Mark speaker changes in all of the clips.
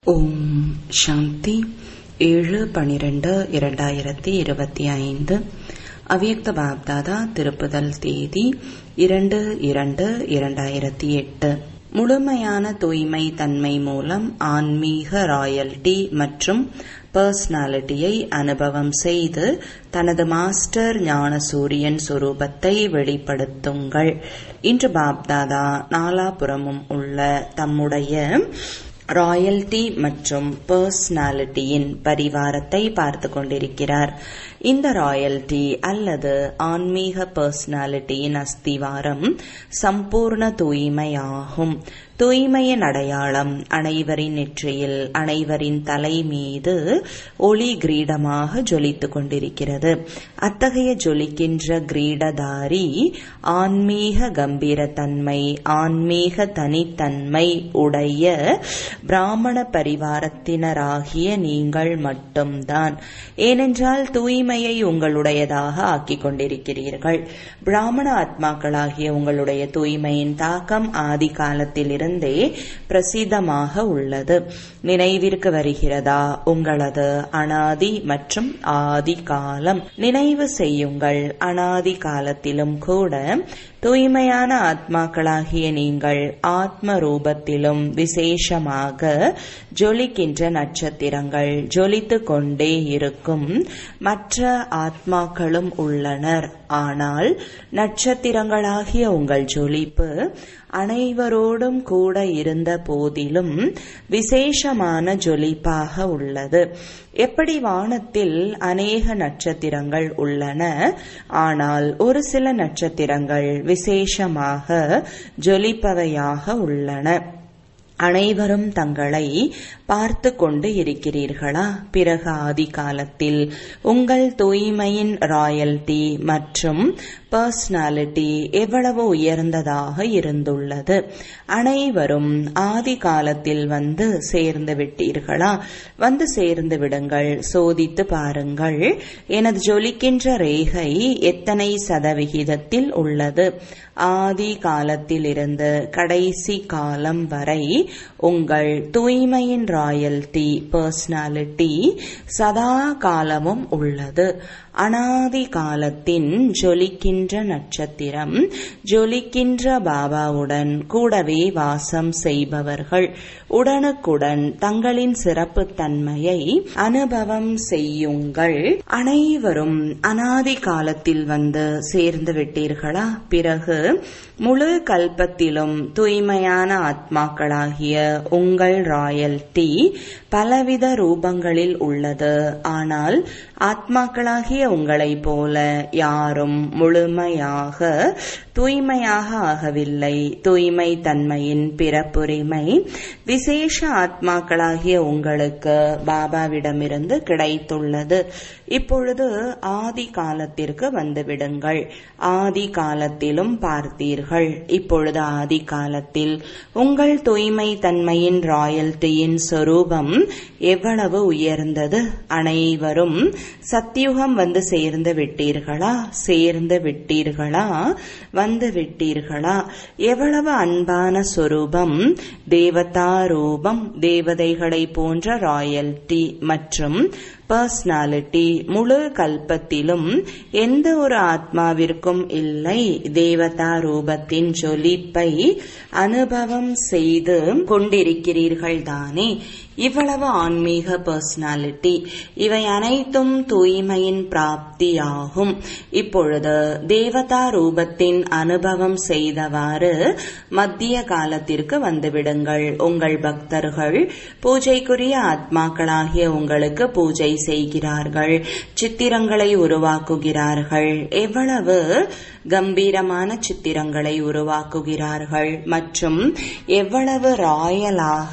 Speaker 1: ஓம் சாந்தி ஏழு பனிரெண்டு இரண்டாயிரத்தி இருபத்தி ஐந்து அவ்யக்த பாப்தாதா திருப்புதல் தேதி இரண்டு இரண்டு இரண்டாயிரத்தி எட்டு முழுமையான தூய்மை தன்மை மூலம் ஆன்மீக ராயல்டி மற்றும் பர்சனாலிட்டியை அனுபவம் செய்து தனது மாஸ்டர் ஞான சூரியன் சுரூபத்தை வெளிப்படுத்துங்கள் இன்று பாப்தாதா நாலாபுறமும் உள்ள தம்முடைய ராயல்டி மற்றும் பர்சனாலிட்டியின் பரிவாரத்தை பார்த்து கொண்டிருக்கிறார் இந்த ராயல்டி அல்லது ஆன்மீக பர்சனாலிட்டியின் அஸ்திவாரம் சம்பூர்ண தூய்மையாகும் தூய்மையின் அடையாளம் அனைவரின் நெற்றியில் அனைவரின் தலை மீது ஒளி கிரீடமாக ஜொலித்துக் கொண்டிருக்கிறது அத்தகைய ஜொலிக்கின்ற கிரீடதாரி ஆன்மீக கம்பீரத்தன்மை ஆன்மீக தனித்தன்மை உடைய பிராமண பரிவாரத்தினராகிய நீங்கள் மட்டும்தான் ஏனென்றால் தூய்மையை உங்களுடையதாக ஆக்கிக் கொண்டிருக்கிறீர்கள் பிராமண ஆத்மாக்களாகிய உங்களுடைய தூய்மையின் தாக்கம் ஆதி காலத்திலிருந்தே பிரசித்தமாக உள்ளது நினைவிற்கு வருகிறதா உங்களது அனாதி மற்றும் ஆதி காலம் நினைவு செய்யுங்கள் அனாதி காலத்திலும் கூட தூய்மையான ஆத்மாக்களாகிய நீங்கள் ஆத்ம ரூபத்திலும் விசேஷமாக ஜொலிக்கின்ற நட்சத்திரங்கள் ஜொலித்துக் கொண்டே இருக்கும் மற்ற ஆத்மாக்களும் உள்ளனர் ஆனால் நட்சத்திரங்களாகிய உங்கள் ஜொலிப்பு அனைவரோடும் கூட இருந்த போதிலும் விசேஷமான ஜொலிப்பாக உள்ளது எப்படி வானத்தில் அநேக நட்சத்திரங்கள் உள்ளன ஆனால் ஒரு சில நட்சத்திரங்கள் விசேஷமாக ஜொலிப்பவையாக உள்ளன அனைவரும் தங்களை பார்த்து கொண்டு இருக்கிறீர்களா பிறகு ஆதி காலத்தில் உங்கள் தூய்மையின் ராயல்டி மற்றும் பர்சனாலிட்டி எவ்வளவு உயர்ந்ததாக இருந்துள்ளது அனைவரும் ஆதி காலத்தில் வந்து சேர்ந்து விட்டீர்களா வந்து சேர்ந்து விடுங்கள் சோதித்து பாருங்கள் எனது ஜொலிக்கின்ற ரேகை எத்தனை சதவிகிதத்தில் உள்ளது ஆதி காலத்திலிருந்து கடைசி காலம் வரை உங்கள் தூய்மையின் ராயல்டி பர்சனாலிட்டி சதா காலமும் உள்ளது அனாதி காலத்தின் ஜொலிக்கின்ற நட்சத்திரம் ஜொலிக்கின்ற பாபாவுடன் கூடவே வாசம் செய்பவர்கள் உடனுக்குடன் தங்களின் சிறப்பு தன்மையை அனுபவம் செய்யுங்கள் அனைவரும் அனாதி காலத்தில் வந்து சேர்ந்து விட்டீர்களா பிறகு முழு கல்பத்திலும் தூய்மையான ஆத்மாக்களாகிய உங்கள் ராயல்டி பலவித ரூபங்களில் உள்ளது ஆனால் ஆத்மாக்களாகிய உங்களைப் போல யாரும் முழுமையாக தூய்மையாக ஆகவில்லை தூய்மை தன்மையின் பிறப்புரிமை விசேஷ ஆத்மாக்களாகிய உங்களுக்கு பாபாவிடமிருந்து கிடைத்துள்ளது இப்பொழுது ஆதி காலத்திற்கு வந்துவிடுங்கள் ஆதி காலத்திலும் பார்த்தீர்கள் இப்பொழுது ஆதி காலத்தில் உங்கள் தூய்மை தன்மையின் ராயல்டியின் சொரூபம் எவ்வளவு உயர்ந்தது அனைவரும் சத்தியுகம் வந்து சேர்ந்து விட்டீர்களா சேர்ந்து விட்டீர்களா வந்து விட்டீர்களா எவ்வளவு அன்பான சொரூபம் தேவதா ரூபம் தேவதைகளை போன்ற ராயல்டி மற்றும் பர்சனாலிட்டி முழு கல்பத்திலும் எந்த ஒரு ஆத்மாவிற்கும் இல்லை தேவதா ரூபத்தின் ஜொலிப்பை அனுபவம் செய்து கொண்டிருக்கிறீர்கள் தானே இவ்வளவு ஆன்மீக பர்சனாலிட்டி இவை அனைத்தும் தூய்மையின் பிராப்தியாகும் இப்பொழுது தேவதா ரூபத்தின் அனுபவம் செய்தவாறு மத்திய காலத்திற்கு வந்துவிடுங்கள் உங்கள் பக்தர்கள் பூஜைக்குரிய ஆத்மாக்களாகிய உங்களுக்கு பூஜை செய்கிறார்கள் சித்திரங்களை உருவாக்குகிறார்கள் எவ்வளவு கம்பீரமான சித்திரங்களை உருவாக்குகிறார்கள் மற்றும் எவ்வளவு ராயலாக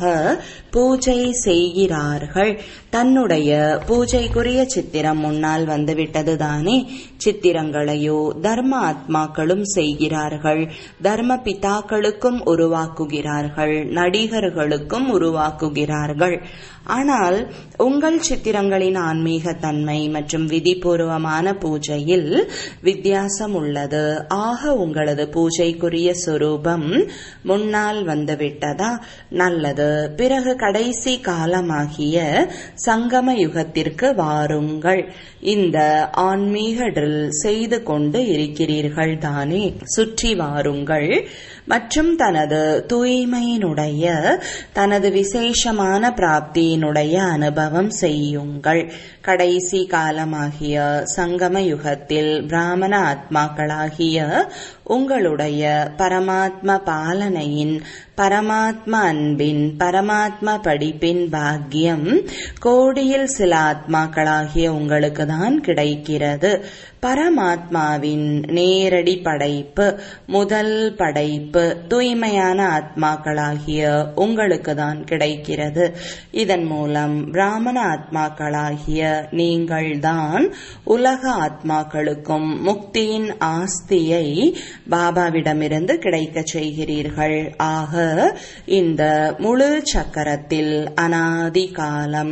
Speaker 1: பூஜை செய்கிறார்கள் தன்னுடைய பூஜைக்குரிய சித்திரம் முன்னால் வந்துவிட்டது தானே சித்திரங்களையோ தர்ம ஆத்மாக்களும் செய்கிறார்கள் தர்ம பிதாக்களுக்கும் உருவாக்குகிறார்கள் நடிகர்களுக்கும் உருவாக்குகிறார்கள் ஆனால் உங்கள் சித்திரங்களின் ஆன்மீக தன்மை மற்றும் விதிபூர்வமான பூஜையில் வித்தியாசம் உள்ளது ஆக உங்களது பூஜைக்குரிய சொரூபம் முன்னால் வந்துவிட்டதா நல்லது பிறகு கடைசி காலமாகிய சங்கம யுகத்திற்கு வாருங்கள் இந்த ஆன்மீக ட்ரில் செய்து கொண்டு இருக்கிறீர்கள் தானே சுற்றி வாருங்கள் மற்றும் தனது தூய்மையினுடைய தனது விசேஷமான பிராப்தியினுடைய அனுபவம் செய்யுங்கள் கடைசி காலமாகிய சங்கம யுகத்தில் பிராமண ஆத்மாக்களாகிய உங்களுடைய பரமாத்ம பாலனையின் பரமாத்ம அன்பின் பரமாத்ம படிப்பின் பாக்கியம் கோடியில் சில ஆத்மாக்களாகிய உங்களுக்கு தான் கிடைக்கிறது பரமாத்மாவின் நேரடி படைப்பு முதல் படைப்பு தூய்மையான ஆத்மாக்களாகிய உங்களுக்கு தான் கிடைக்கிறது இதன் மூலம் பிராமண ஆத்மாக்களாகிய நீங்கள்தான் உலக ஆத்மாக்களுக்கும் முக்தியின் ஆஸ்தியை பாபாவிடமிருந்து கிடைக்கச் செய்கிறீர்கள் ஆக இந்த முழு சக்கரத்தில் அனாதி காலம்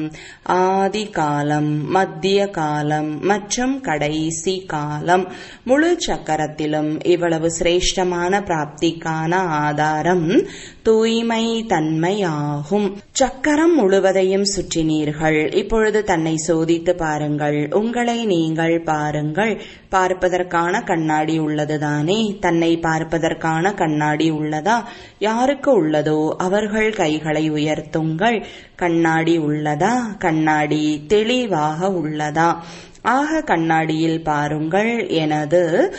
Speaker 1: ஆதி காலம் மத்திய காலம் மற்றும் கடைசி காலம் முழு சக்கரத்திலும் இவ்வளவு சிரேஷ்டமான பிராப்திக்கான ஆதாரம் தூய்மை தன்மை ஆகும் சக்கரம் முழுவதையும் சுற்றினீர்கள் இப்பொழுது தன்னை சோதித்து பாருங்கள் உங்களை நீங்கள் பாருங்கள் பார்ப்பதற்கான கண்ணாடி உள்ளதுதானே தன்னை பார்ப்பதற்கான கண்ணாடி உள்ளதா யாருக்கு உள்ளதோ அவர்கள் கைகளை உயர்த்துங்கள் கண்ணாடி உள்ளதா கண்ணாடி தெளிவாக உள்ளதா ஆக கண்ணாடியில் பாருங்கள் எனது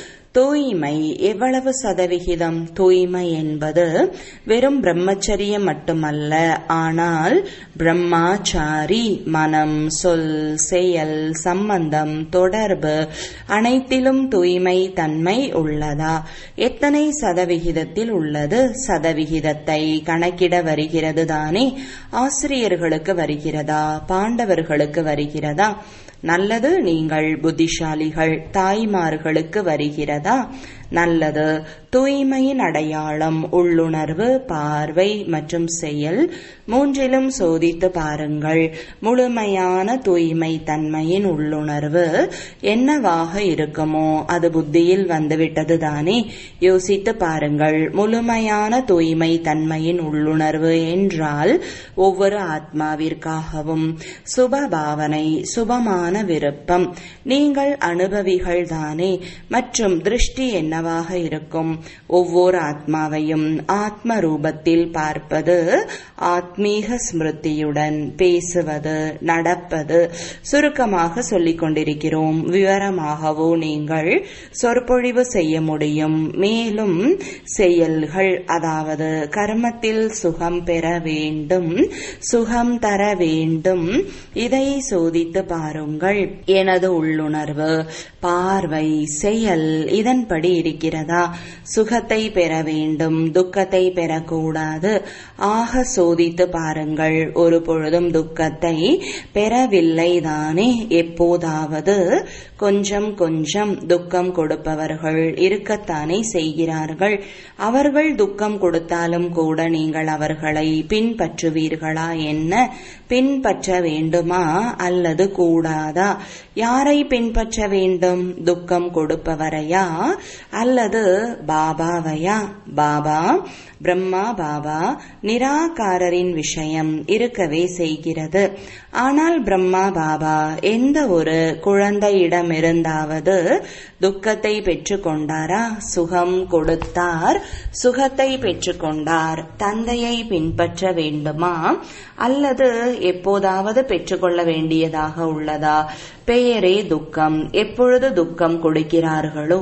Speaker 1: தூய்மை எவ்வளவு சதவிகிதம் தூய்மை என்பது வெறும் பிரம்மச்சரியம் மட்டுமல்ல ஆனால் பிரம்மாச்சாரி மனம் சொல் செயல் சம்பந்தம் தொடர்பு அனைத்திலும் தூய்மை தன்மை உள்ளதா எத்தனை சதவிகிதத்தில் உள்ளது சதவிகிதத்தை கணக்கிட வருகிறது தானே ஆசிரியர்களுக்கு வருகிறதா பாண்டவர்களுக்கு வருகிறதா நல்லது நீங்கள் புத்திசாலிகள் தாய்மார்களுக்கு வருகிறதா நல்லது தூய்மையின் அடையாளம் உள்ளுணர்வு பார்வை மற்றும் செயல் மூன்றிலும் சோதித்து பாருங்கள் முழுமையான தூய்மை தன்மையின் உள்ளுணர்வு என்னவாக இருக்குமோ அது புத்தியில் வந்துவிட்டது தானே யோசித்து பாருங்கள் முழுமையான தூய்மை தன்மையின் உள்ளுணர்வு என்றால் ஒவ்வொரு ஆத்மாவிற்காகவும் சுப பாவனை சுபமான விருப்பம் நீங்கள் அனுபவிகள் தானே மற்றும் திருஷ்டி என்னவாக இருக்கும் ஒவ்வொரு ஆத்மாவையும் ஆத்ம ரூபத்தில் பார்ப்பது ஆத்மீக ஸ்மிருதியுடன் பேசுவது நடப்பது சுருக்கமாக சொல்லிக் கொண்டிருக்கிறோம் விவரமாகவோ நீங்கள் சொற்பொழிவு செய்ய முடியும் மேலும் செயல்கள் அதாவது கர்மத்தில் சுகம் பெற வேண்டும் சுகம் தர வேண்டும் இதை சோதித்து பாருங்கள் எனது உள்ளுணர்வு பார்வை செயல் இதன்படி இருக்கிறதா சுகத்தை பெற வேண்டும் துக்கத்தை பெறக்கூடாது ஆக சோதித்து பாருங்கள் ஒரு பொழுதும் துக்கத்தை பெறவில்லை தானே எப்போதாவது கொஞ்சம் கொஞ்சம் துக்கம் கொடுப்பவர்கள் இருக்கத்தானே செய்கிறார்கள் அவர்கள் துக்கம் கொடுத்தாலும் கூட நீங்கள் அவர்களை பின்பற்றுவீர்களா என்ன பின்பற்ற வேண்டுமா அல்லது கூடாதா யாரை பின்பற்ற வேண்டும் துக்கம் கொடுப்பவரையா அல்லது பாபாவையா பாபா பிரம்மா பாபா நிராகாரரின் விஷயம் இருக்கவே செய்கிறது ஆனால் பிரம்மா பாபா எந்த ஒரு குழந்தையிடமிருந்தாவது துக்கத்தை பெற்றுக்கொண்டாரா சுகம் கொடுத்தார் சுகத்தை பெற்றுக்கொண்டார் தந்தையை பின்பற்ற வேண்டுமா அல்லது எப்போதாவது பெற்றுக்கொள்ள வேண்டியதாக உள்ளதா பெயரே துக்கம் எப்பொழுது துக்கம் கொடுக்கிறார்களோ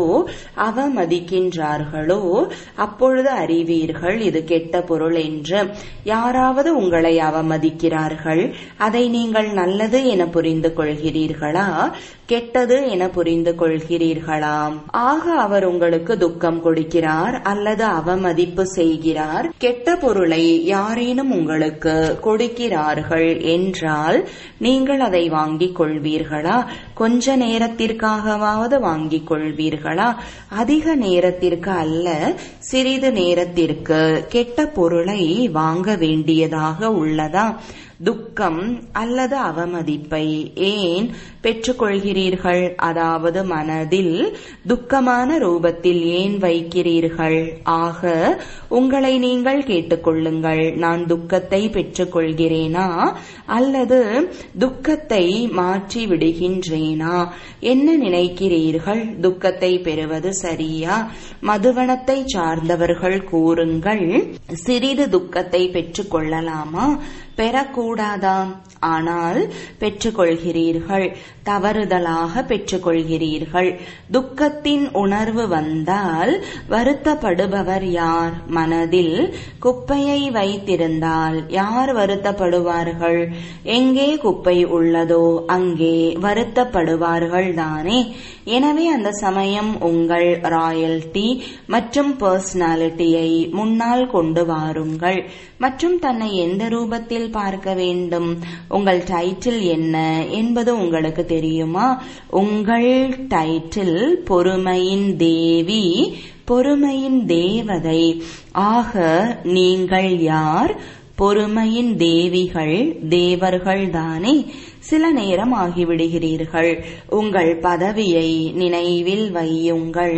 Speaker 1: அவமதிக்கின்றார்களோ அப்பொழுது அறிவீர்கள் இது கெட்ட பொருள் என்று யாராவது உங்களை அவமதிக்கிறார்கள் அதை நீங்கள் நல்லது என புரிந்து கொள்கிறீர்களா கெட்டது என புரிந்து கொள்கிறீர்களாம் ஆக அவர் உங்களுக்கு துக்கம் கொடுக்கிறார் அல்லது அவமதிப்பு செய்கிறார் கெட்ட பொருளை யாரேனும் உங்களுக்கு கொடுக்கிறார்கள் என்றால் நீங்கள் அதை வாங்கிக் கொள்வீர்களா கொஞ்ச நேரத்திற்காகவாவது வாங்கிக் கொள்வீர்களா அதிக நேரத்திற்கு அல்ல சிறிது நேரத்திற்கு கெட்ட பொருளை வாங்க வேண்டியதாக உள்ளதா துக்கம் அல்லது அவமதிப்பை ஏன் பெற்றுக்கொள்கிறீர்கள் அதாவது மனதில் துக்கமான ரூபத்தில் ஏன் வைக்கிறீர்கள் ஆக உங்களை நீங்கள் கேட்டுக்கொள்ளுங்கள் நான் துக்கத்தை பெற்றுக்கொள்கிறேனா அல்லது துக்கத்தை மாற்றி விடுகின்றேனா என்ன நினைக்கிறீர்கள் துக்கத்தை பெறுவது சரியா மதுவனத்தை சார்ந்தவர்கள் கூறுங்கள் சிறிது துக்கத்தை பெற்றுக் கொள்ளலாமா பெறக்கூடாதா ஆனால் பெற்றுக்கொள்கிறீர்கள் தவறுதலாக பெற்றுக்கொள்கிறீர்கள் துக்கத்தின் உணர்வு வந்தால் வருத்தப்படுபவர் யார் மனதில் குப்பையை வைத்திருந்தால் யார் வருத்தப்படுவார்கள் எங்கே குப்பை உள்ளதோ அங்கே வருத்தப்படுவார்கள் தானே எனவே அந்த சமயம் உங்கள் ராயல்டி மற்றும் பர்சனாலிட்டியை முன்னால் கொண்டு வாருங்கள் மற்றும் தன்னை எந்த ரூபத்தில் பார்க்க வேண்டும் உங்கள் டைட்டில் என்ன என்பது உங்களுக்கு தெரியுமா உங்கள் டைட்டில் பொறுமையின் தேவி பொறுமையின் தேவதை ஆக நீங்கள் யார் பொறுமையின் தேவிகள் தேவர்கள் தானே சில நேரம் ஆகிவிடுகிறீர்கள் உங்கள் பதவியை நினைவில் வையுங்கள்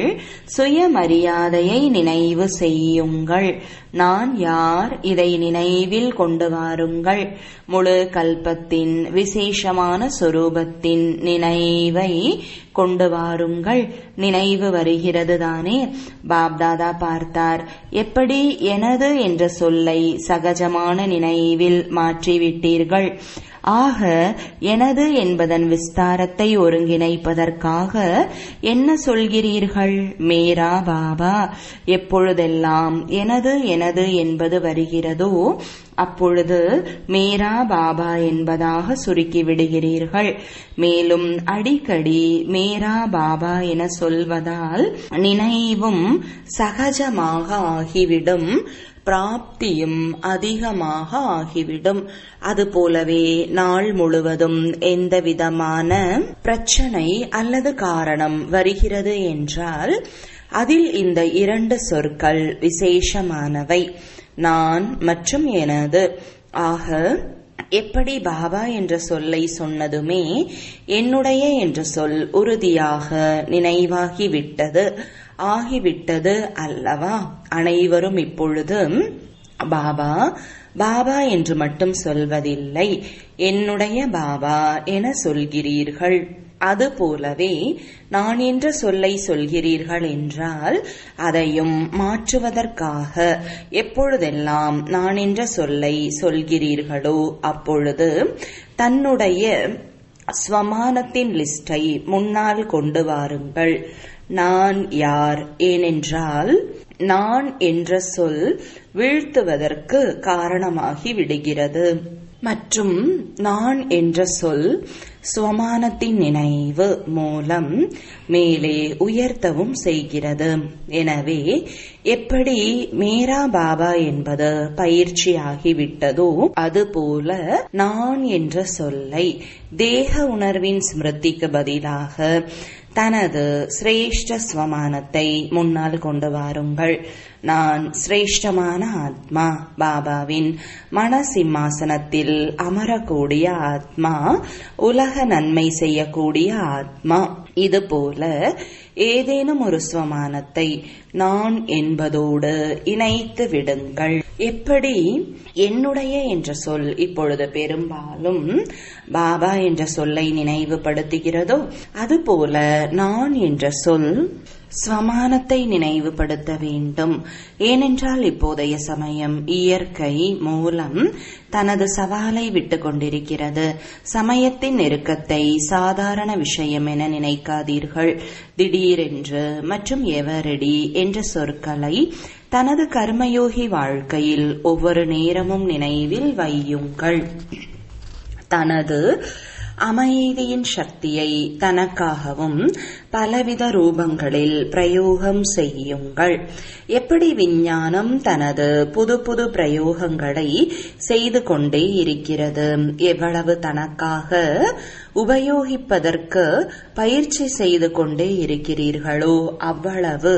Speaker 1: சுயமரியாதையை நினைவு செய்யுங்கள் நான் யார் இதை நினைவில் கொண்டு வாருங்கள் முழு கல்பத்தின் விசேஷமான சொரூபத்தின் நினைவை கொண்டு வாருங்கள் நினைவு வருகிறது தானே பாப்தாதா பார்த்தார் எப்படி எனது என்ற சொல்லை சகஜமான நினைவில் மாற்றிவிட்டீர்கள் ஆக எனது என்பதன் விஸ்தாரத்தை ஒருங்கிணைப்பதற்காக என்ன சொல்கிறீர்கள் மேரா பாபா எப்பொழுதெல்லாம் எனது எனது என்பது வருகிறதோ அப்பொழுது மேரா பாபா என்பதாக சுருக்கி விடுகிறீர்கள் மேலும் அடிக்கடி மேரா பாபா என சொல்வதால் நினைவும் சகஜமாக ஆகிவிடும் பிராப்தியும் அதிகமாக ஆகிவிடும் அதுபோலவே நாள் முழுவதும் எந்த விதமான பிரச்சனை அல்லது காரணம் வருகிறது என்றால் அதில் இந்த இரண்டு சொற்கள் விசேஷமானவை நான் மற்றும் எனது ஆக எப்படி பாபா என்ற சொல்லை சொன்னதுமே என்னுடைய என்ற சொல் உறுதியாக நினைவாகிவிட்டது ஆகிவிட்டது அல்லவா அனைவரும் இப்பொழுது பாபா பாபா என்று மட்டும் சொல்வதில்லை என்னுடைய பாபா என சொல்கிறீர்கள் அதுபோலவே நான் என்ற சொல்லை சொல்கிறீர்கள் என்றால் அதையும் மாற்றுவதற்காக எப்பொழுதெல்லாம் நான் என்ற சொல்லை சொல்கிறீர்களோ அப்பொழுது தன்னுடைய ஸ்வமானத்தின் லிஸ்டை முன்னால் கொண்டு வாருங்கள் நான் யார் ஏனென்றால் நான் என்ற சொல் வீழ்த்துவதற்கு காரணமாகி விடுகிறது மற்றும் நான் என்ற சொல் சுவமானத்தின் நினைவு மூலம் மேலே உயர்த்தவும் செய்கிறது எனவே எப்படி மேரா பாபா என்பது பயிற்சியாகிவிட்டதோ அதுபோல நான் என்ற சொல்லை தேக உணர்வின் ஸ்மிருதிக்கு பதிலாக தனது சிரேஷ்ட ஸ்வமானத்தை முன்னால் கொண்டு வாருங்கள் நான் சிரேஷ்டமான ஆத்மா பாபாவின் மன சிம்மாசனத்தில் அமரக்கூடிய ஆத்மா உலக நன்மை செய்யக்கூடிய ஆத்மா இதுபோல ஏதேனும் ஒரு ஸ்வமானத்தை நான் என்பதோடு இணைத்து விடுங்கள் எப்படி என்னுடைய என்ற சொல் இப்பொழுது பெரும்பாலும் பாபா என்ற சொல்லை நினைவுபடுத்துகிறதோ அதுபோல நான் என்ற சொல் ஸ்வமானத்தை நினைவுபடுத்த வேண்டும் ஏனென்றால் இப்போதைய சமயம் இயற்கை மூலம் தனது சவாலை விட்டு கொண்டிருக்கிறது சமயத்தின் நெருக்கத்தை சாதாரண விஷயம் என நினைக்காதீர்கள் திடீரென்று மற்றும் எவரடி என்ற சொற்களை தனது கர்மயோகி வாழ்க்கையில் ஒவ்வொரு நேரமும் நினைவில் வையுங்கள் தனது அமைதியின் சக்தியை தனக்காகவும் பலவித ரூபங்களில் பிரயோகம் செய்யுங்கள் எப்படி விஞ்ஞானம் தனது புது புது பிரயோகங்களை செய்து கொண்டே இருக்கிறது எவ்வளவு தனக்காக உபயோகிப்பதற்கு பயிற்சி செய்து கொண்டே இருக்கிறீர்களோ அவ்வளவு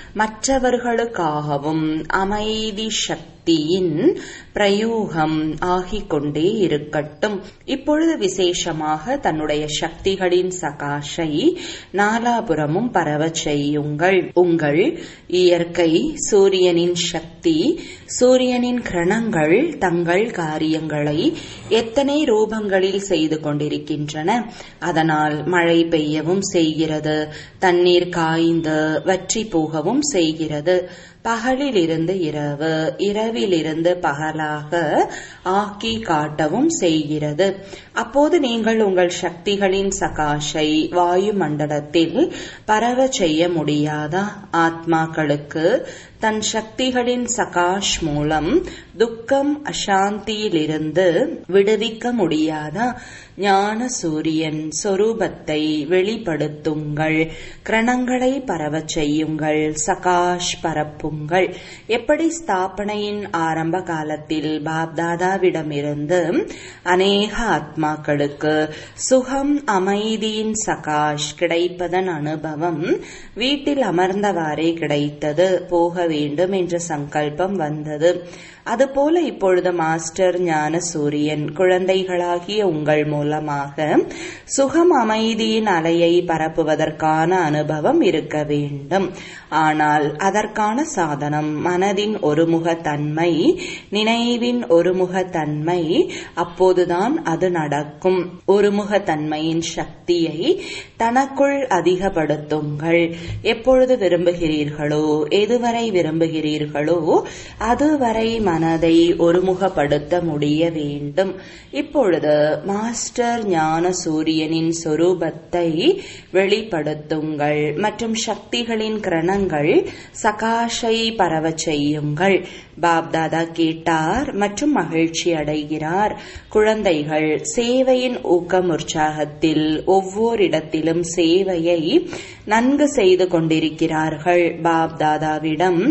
Speaker 1: மற்றவர்களுக்காகவும் அமைதி சக்தியின் பிரயோகம் ஆகிக் கொண்டே இருக்கட்டும் இப்பொழுது விசேஷமாக தன்னுடைய சக்திகளின் சகாஷை நாலாபுரமும் பரவச் செய்யுங்கள் உங்கள் இயற்கை சூரியனின் சக்தி சூரியனின் கிரணங்கள் தங்கள் காரியங்களை எத்தனை ரூபங்களில் செய்து கொண்டிருக்கின்றன அதனால் மழை பெய்யவும் செய்கிறது தண்ணீர் காய்ந்து வற்றி போகவும் செய்கிறது பகலிலிருந்து இரவு இரவிலிருந்து பகலாக ஆக்கி காட்டவும் செய்கிறது அப்போது நீங்கள் உங்கள் சக்திகளின் சகாஷை வாயு மண்டலத்தில் பரவ செய்ய முடியாதா ஆத்மாக்களுக்கு தன் சக்திகளின் சகாஷ் மூலம் துக்கம் அசாந்தியிலிருந்து விடுவிக்க முடியாதா ஞான சூரியன் சொரூபத்தை வெளிப்படுத்துங்கள் கிரணங்களை பரவச் செய்யுங்கள் சகாஷ் பரப்புங்கள் எப்படி ஸ்தாபனையின் ஆரம்ப காலத்தில் பாப்தாதாவிடமிருந்து அநேக ஆத்மாக்களுக்கு சுகம் அமைதியின் சகாஷ் கிடைப்பதன் அனுபவம் வீட்டில் அமர்ந்தவாறே கிடைத்தது போக வேண்டும் என்ற சங்கல்பம் வந்தது அதுபோல இப்பொழுது மாஸ்டர் ஞான சூரியன் குழந்தைகளாகிய உங்கள் மூலமாக சுகம் அமைதியின் அலையை பரப்புவதற்கான அனுபவம் இருக்க வேண்டும் ஆனால் அதற்கான சாதனம் மனதின் ஒருமுகத்தன்மை நினைவின் ஒருமுகத்தன்மை அப்போதுதான் அது நடக்கும் ஒருமுகத்தன்மையின் சக்தியை தனக்குள் அதிகப்படுத்துங்கள் எப்பொழுது விரும்புகிறீர்களோ எதுவரை விரும்புகிறீர்களோ அதுவரை மனதை ஒருமுகப்படுத்த முடிய வேண்டும் இப்பொழுது மாஸ்டர் ஞான சூரியனின் சொரூபத்தை வெளிப்படுத்துங்கள் மற்றும் சக்திகளின் கிரணங்கள் சகாஷை பரவச் செய்யுங்கள் பாப்தாதா கேட்டார் மற்றும் மகிழ்ச்சி அடைகிறார் குழந்தைகள் சேவையின் ஊக்கம் உற்சாகத்தில் ஒவ்வொரு இடத்திலும் சேவையை நன்கு செய்து கொண்டிருக்கிறார்கள் பாப்தாதாவிடம்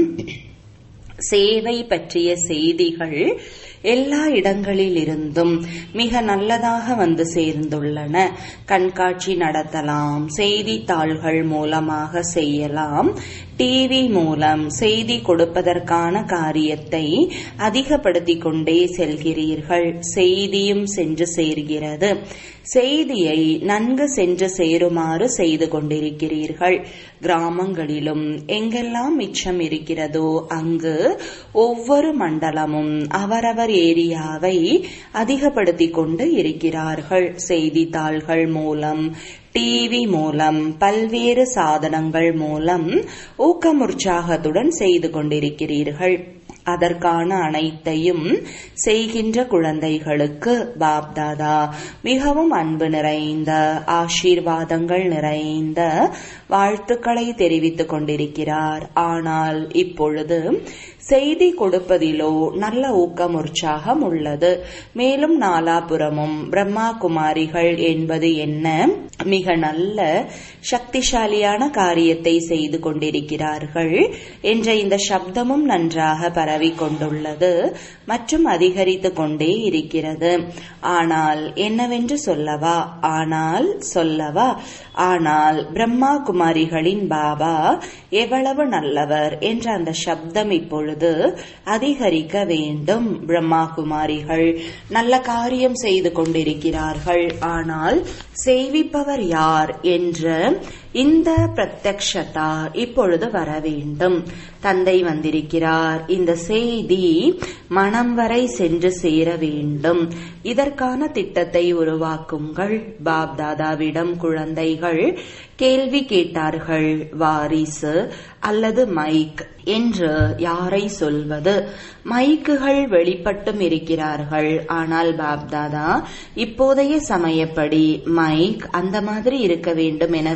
Speaker 1: சேவை பற்றிய செய்திகள் எல்லா இடங்களிலிருந்தும் மிக நல்லதாக வந்து சேர்ந்துள்ளன கண்காட்சி நடத்தலாம் செய்தித்தாள்கள் மூலமாக செய்யலாம் டிவி மூலம் செய்தி கொடுப்பதற்கான காரியத்தை அதிகப்படுத்திக் கொண்டே செல்கிறீர்கள் செய்தியும் சென்று சேர்கிறது செய்தியை நன்கு சென்று சேருமாறு செய்து கொண்டிருக்கிறீர்கள் கிராமங்களிலும் எங்கெல்லாம் மிச்சம் இருக்கிறதோ அங்கு ஒவ்வொரு மண்டலமும் அவரவர் ஏரியாவை அதிகப்படுத்திக் கொண்டு இருக்கிறார்கள் செய்தித்தாள்கள் மூலம் டிவி மூலம் பல்வேறு சாதனங்கள் மூலம் ஊக்கமுற்சாகத்துடன் செய்து கொண்டிருக்கிறீர்கள் அதற்கான அனைத்தையும் செய்கின்ற குழந்தைகளுக்கு பாப்தாதா மிகவும் அன்பு நிறைந்த ஆசீர்வாதங்கள் நிறைந்த வாழ்த்துக்களை தெரிவித்துக் கொண்டிருக்கிறார் ஆனால் இப்பொழுது செய்தி கொடுப்பதிலோ நல்ல ஊக்கம் உற்சாகம் உள்ளது மேலும் நாலாபுரமும் பிரம்மா குமாரிகள் என்பது என்ன மிக நல்ல சக்திசாலியான காரியத்தை செய்து கொண்டிருக்கிறார்கள் என்ற இந்த சப்தமும் நன்றாக பரவி கொண்டுள்ளது மற்றும் அதிகரித்து கொண்டே இருக்கிறது ஆனால் என்னவென்று சொல்லவா ஆனால் சொல்லவா ஆனால் பிரம்மா குமாரிகளின் பாபா எவ்வளவு நல்லவர் என்ற அந்த சப்தம் இப்பொழுது அதிகரிக்க வேண்டும் பிரம்மா குமாரிகள் நல்ல காரியம் செய்து கொண்டிருக்கிறார்கள் ஆனால் செய்விப்பவர் யார் என்ற இந்த பிரத்யக்ஷதா இப்பொழுது வர வேண்டும் தந்தை வந்திருக்கிறார் இந்த செய்தி மனம் வரை சென்று சேர வேண்டும் இதற்கான திட்டத்தை உருவாக்குங்கள் பாப் தாதாவிடம் குழந்தைகள் கேள்வி கேட்டார்கள் வாரிசு அல்லது மைக் என்று யாரை சொல்வது மைக்குகள் வெளிப்பட்டும் இருக்கிறார்கள் ஆனால் பாப்தாதா இப்போதைய சமயப்படி மைக் அந்த மாதிரி இருக்க வேண்டும் என விரும்புகிறார்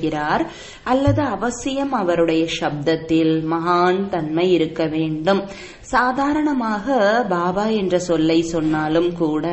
Speaker 1: சொல்கிறார் அல்லது அவசியம் அவருடைய சப்தத்தில் மகான் தன்மை இருக்க வேண்டும் சாதாரணமாக பாபா என்ற சொல்லை சொன்னாலும் கூட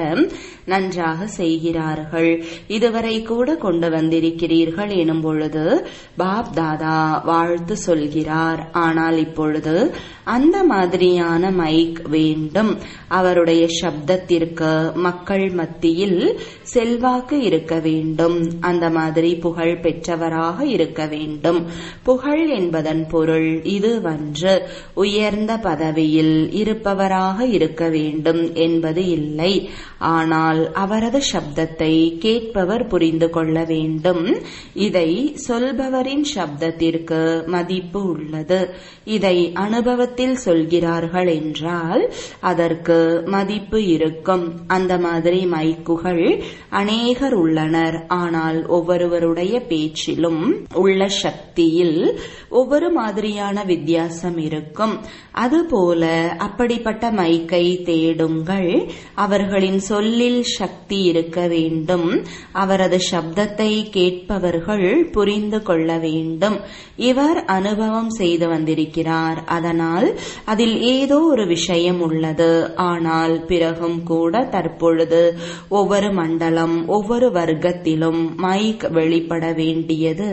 Speaker 1: நன்றாக செய்கிறார்கள் இதுவரை கூட கொண்டு வந்திருக்கிறீர்கள் எனும் பொழுது பாப் தாதா வாழ்த்து சொல்கிறார் ஆனால் இப்பொழுது அந்த மாதிரியான மைக் வேண்டும் அவருடைய சப்தத்திற்கு மக்கள் மத்தியில் செல்வாக்கு இருக்க வேண்டும் அந்த மாதிரி புகழ் பெற்றவராக இருக்க வேண்டும் புகழ் என்பதன் பொருள் இதுவன்று உயர்ந்த பதவியில் இருப்பவராக இருக்க வேண்டும் என்பது இல்லை ஆனால் அவரது சப்தத்தை கேட்பவர் புரிந்து கொள்ள வேண்டும் இதை சொல்பவரின் சப்தத்திற்கு மதிப்பு உள்ளது இதை அனுபவத்தில் சொல்கிறார்கள் என்றால் அதற்கு மதிப்பு இருக்கும் அந்த மாதிரி மைக்குகள் அநேகர் உள்ளனர் ஆனால் ஒவ்வொருவருடைய பேச்சிலும் உள்ள சக்தியில் ஒவ்வொரு மாதிரியான வித்தியாசம் இருக்கும் அதுபோல அப்படிப்பட்ட மைக்கை தேடுங்கள் அவர்களின் சொல்லில் சக்தி இருக்க வேண்டும் அவரது சப்தத்தை கேட்பவர்கள் புரிந்து கொள்ள வேண்டும் இவர் அனுபவம் செய்து வந்திருக்கிறார் அதனால் அதில் ஏதோ ஒரு விஷயம் உள்ளது ஆனால் பிறகும் கூட தற்பொழுது ஒவ்வொரு மண்டலம் ஒவ்வொரு வர்க்கத்திலும் மைக் வெளிப்பட வேண்டியது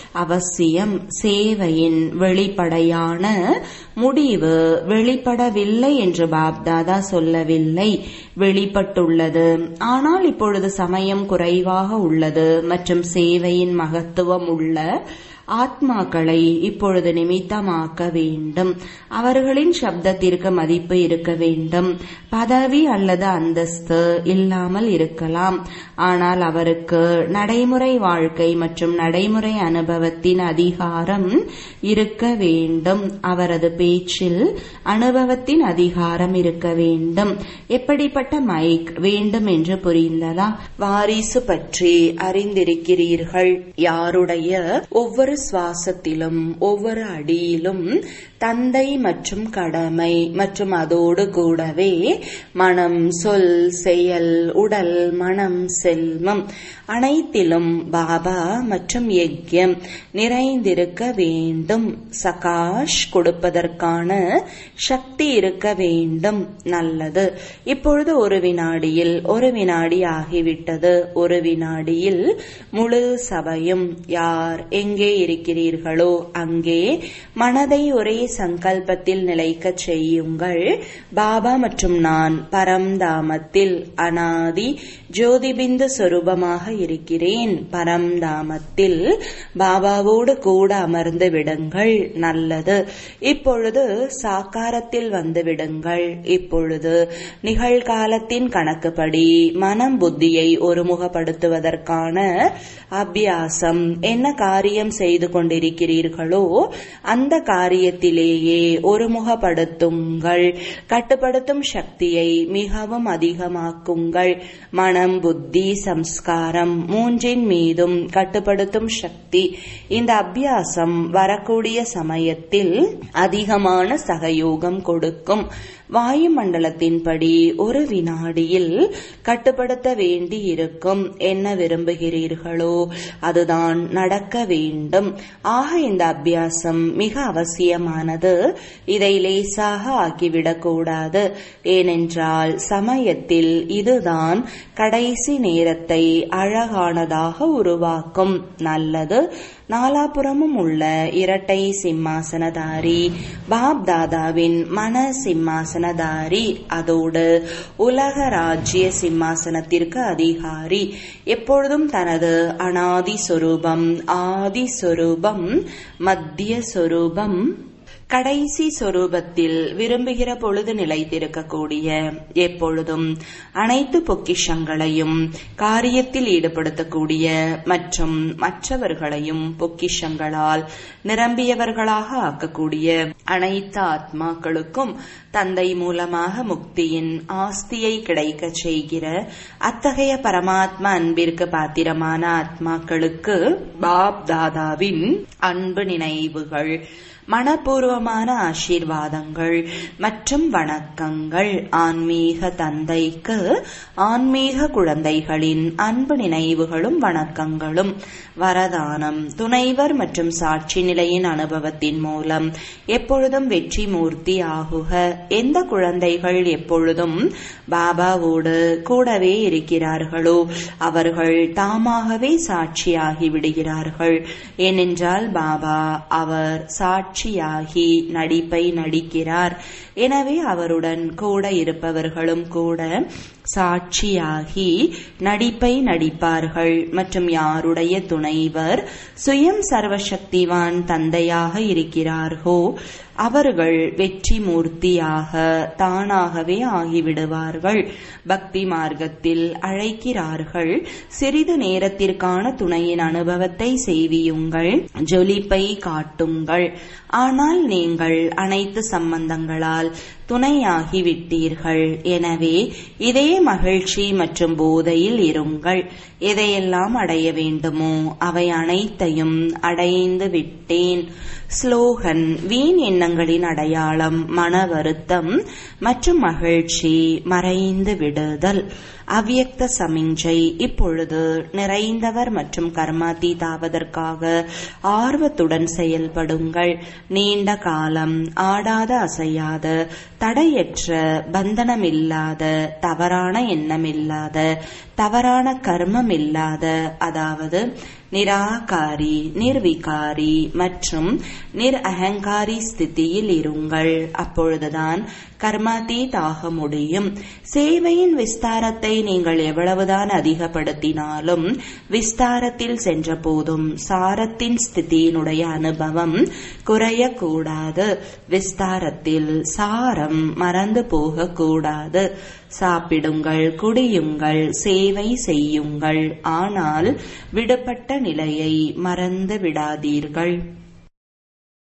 Speaker 1: அவசியம் சேவையின் வெளிப்படையான முடிவு வெளிப்படவில்லை என்று பாப்தாதா சொல்லவில்லை வெளிப்பட்டுள்ளது ஆனால் இப்பொழுது சமயம் குறைவாக உள்ளது மற்றும் சேவையின் மகத்துவம் உள்ள ஆத்மாக்களை இப்பொழுது நிமித்தமாக்க வேண்டும் அவர்களின் சப்தத்திற்கு மதிப்பு இருக்க வேண்டும் பதவி அல்லது அந்தஸ்து இல்லாமல் இருக்கலாம் ஆனால் அவருக்கு நடைமுறை வாழ்க்கை மற்றும் நடைமுறை அனுபவத்தின் அதிகாரம் இருக்க வேண்டும் அவரது பேச்சில் அனுபவத்தின் அதிகாரம் இருக்க வேண்டும் எப்படிப்பட்ட மைக் வேண்டும் என்று புரிந்ததா வாரிசு பற்றி அறிந்திருக்கிறீர்கள் யாருடைய ஒவ்வொரு சுவாசத்திலும் ஒவ்வொரு அடியிலும் தந்தை மற்றும் கடமை மற்றும் அதோடு கூடவே மனம் சொல் செயல் உடல் மனம் செல்வம் அனைத்திலும் பாபா மற்றும் யஜ்யம் நிறைந்திருக்க வேண்டும் சகாஷ் கொடுப்பதற்கான சக்தி இருக்க வேண்டும் நல்லது இப்பொழுது ஒரு வினாடியில் ஒரு வினாடி ஆகிவிட்டது ஒரு வினாடியில் முழு சபையும் யார் எங்கே இருக்கிறீர்களோ அங்கே மனதை ஒரே சங்கல்பத்தில் நிலைக்கச் செய்யுங்கள் பாபா மற்றும் நான் பரம்தாமத்தில் அனாதி ஜோதிபிந்து சொரூபமாக இருக்கிறேன் பரம்தாமத்தில் பாபாவோடு கூட அமர்ந்து விடுங்கள் நல்லது இப்பொழுது சாக்காரத்தில் வந்து விடுங்கள் இப்பொழுது நிகழ்காலத்தின் கணக்குப்படி மனம் புத்தியை ஒருமுகப்படுத்துவதற்கான அபியாசம் என்ன காரியம் செய்து கொண்டிருக்கிறீர்களோ அந்த காரியத்திலேயே ஒருமுகப்படுத்துங்கள் கட்டுப்படுத்தும் சக்தியை மிகவும் அதிகமாக்குங்கள் மனம் புத்தி சம்ஸ்காரம் மூன்றின் மீதும் கட்டுப்படுத்தும் சக்தி இந்த அபியாசம் வரக்கூடிய சமயத்தில் அதிகமான சகயோகம் கொடுக்கும் வாயுமண்டலத்தின்படி ஒரு வினாடியில் கட்டுப்படுத்த வேண்டி இருக்கும் என்ன விரும்புகிறீர்களோ அதுதான் நடக்க வேண்டும் ஆக இந்த அபியாசம் மிக அவசியமானது இதை லேசாக ஆக்கிவிடக்கூடாது ஏனென்றால் சமயத்தில் இதுதான் கடைசி நேரத்தை அழகானதாக உருவாக்கும் நல்லது நாலாபுறமும் உள்ள இரட்டை சிம்மாசனதாரி பாப் தாதாவின் மன சிம்மாசனதாரி அதோடு உலக ராஜ்ய சிம்மாசனத்திற்கு அதிகாரி எப்பொழுதும் தனது அனாதி சொரூபம் ஆதி சொரூபம் மத்திய சொரூபம் கடைசி சொரூபத்தில் விரும்புகிற பொழுது நிலைத்திருக்கக்கூடிய எப்பொழுதும் அனைத்து பொக்கிஷங்களையும் காரியத்தில் ஈடுபடுத்தக்கூடிய மற்றும் மற்றவர்களையும் பொக்கிஷங்களால் நிரம்பியவர்களாக ஆக்கக்கூடிய அனைத்து ஆத்மாக்களுக்கும் தந்தை மூலமாக முக்தியின் ஆஸ்தியை கிடைக்கச் செய்கிற அத்தகைய பரமாத்மா அன்பிற்கு பாத்திரமான ஆத்மாக்களுக்கு பாப் தாதாவின் அன்பு நினைவுகள் மனப்பூர்வமான ஆசீர்வாதங்கள் மற்றும் வணக்கங்கள் ஆன்மீக தந்தைக்கு ஆன்மீக குழந்தைகளின் அன்பு நினைவுகளும் வணக்கங்களும் வரதானம் துணைவர் மற்றும் சாட்சி நிலையின் அனுபவத்தின் மூலம் எப்பொழுதும் வெற்றி மூர்த்தி ஆகுக எந்த குழந்தைகள் எப்பொழுதும் பாபாவோடு கூடவே இருக்கிறார்களோ அவர்கள் தாமாகவே சாட்சியாகி விடுகிறார்கள் ஏனென்றால் பாபா அவர் சாட்சியாகி நடிப்பை நடிக்கிறார் எனவே அவருடன் கூட இருப்பவர்களும் கூட சாட்சியாகி நடிப்பை நடிப்பார்கள் மற்றும் யாருடைய துணைவர் சுயம் சர்வசக்திவான் தந்தையாக இருக்கிறார்களோ அவர்கள் வெற்றி மூர்த்தியாக தானாகவே ஆகிவிடுவார்கள் பக்தி மார்க்கத்தில் அழைக்கிறார்கள் சிறிது நேரத்திற்கான துணையின் அனுபவத்தை செய்வியுங்கள் ஜொலிப்பை காட்டுங்கள் ஆனால் நீங்கள் அனைத்து சம்பந்தங்களால் துணையாகிவிட்டீர்கள் எனவே இதே மகிழ்ச்சி மற்றும் போதையில் இருங்கள் எதையெல்லாம் அடைய வேண்டுமோ அவை அனைத்தையும் அடைந்து விட்டேன் ஸ்லோகன் வீண் எண்ணங்களின் அடையாளம் மன வருத்தம் மற்றும் மகிழ்ச்சி மறைந்து விடுதல் அவ்யக்த சமிஞ்சை இப்பொழுது நிறைந்தவர் மற்றும் கர்மாத்தீதாவதற்காக ஆர்வத்துடன் செயல்படுங்கள் நீண்ட காலம் ஆடாத அசையாத தடையற்ற பந்தனமில்லாத தவறான எண்ணமில்லாத தவறான கர்மம் இல்லாத அதாவது நிராகாரி நிர்விகாரி மற்றும் நிர் அகங்காரி ஸ்திதியில் இருங்கள் அப்பொழுதுதான் கர்மாதீதாக முடியும் சேவையின் விஸ்தாரத்தை நீங்கள் எவ்வளவுதான் அதிகப்படுத்தினாலும் விஸ்தாரத்தில் சென்ற போதும் சாரத்தின் ஸ்திதியினுடைய அனுபவம் குறையக்கூடாது விஸ்தாரத்தில் சாரம் மறந்து போகக்கூடாது சாப்பிடுங்கள் குடியுங்கள் சேவை செய்யுங்கள் ஆனால் விடுபட்ட நிலையை மறந்து விடாதீர்கள்